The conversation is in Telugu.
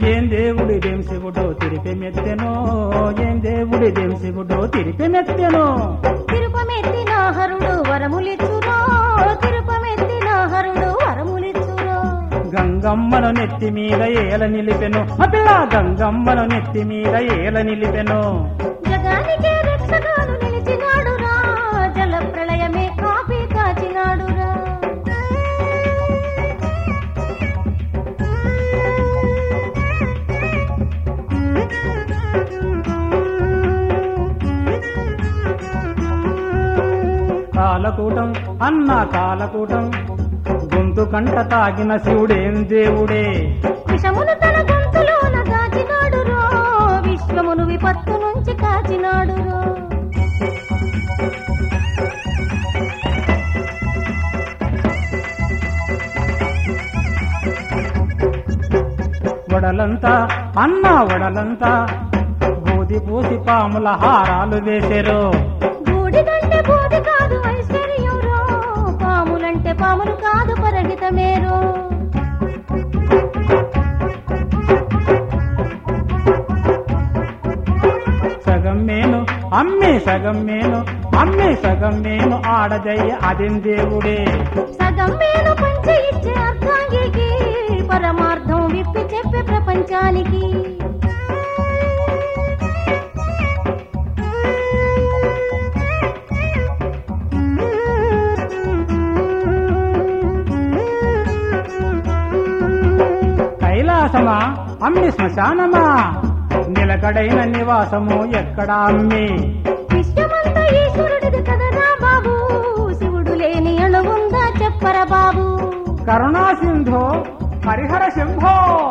ఏం దేవుడిదేం శివుడో తిరిపి మెత్తెనో ఏం దేవుడిదేం శివుడో తిరిపి మెత్తెనో తిరుపమెత్తిన హరుడు వరములిచ్చురో తిరుపమెత్తిన హరుడు వరములిచ్చురో గంగమ్మను నెత్తి మీద ఏల నిలిపెను ఆ పిల్ల గంగమ్మను నెత్తి మీద ఏల నిలిపెను జగానికే రక్షగాను నిలిచినాడురా జల ప్రళయమే కాపీ కాచినాడురా కాలకూటం అన్న కాలకూటం గొంతు కంట తాగిన శివుడేం దేవుడే విషమును తన గొంతులోన దాచినాడురో విశ్వమును విపత్తు నుంచి కాచినాడురో వడలంతా అన్న వడలంతా బూది పూసి పాముల హారాలు వేసెరు బూడిదంటే బూది కాదు ఐశ్వర్యంరో పాములంటే పాములు కాదు పరహితమేరో సగం మేను అమ్మే సగం మేను అమ్మే సగం మేను ఆడదయ్య అదేం దేవుడే సగం మేలు పంచి ఇచ్చే అర్థాంగికి పరమార్థం విప్పి చెప్పే ప్రపంచానికి కైలాసమా అమ్మి శ్మశానమా నిలకడైన నివాసము ఎక్కడ అమ్మి విశ్వమంతా ఈశ్వరుడిది కదరా బాబు శివుడు లేని అణువుందా చెప్పరా బాబు కరుణా సింధో హరిహర శంభో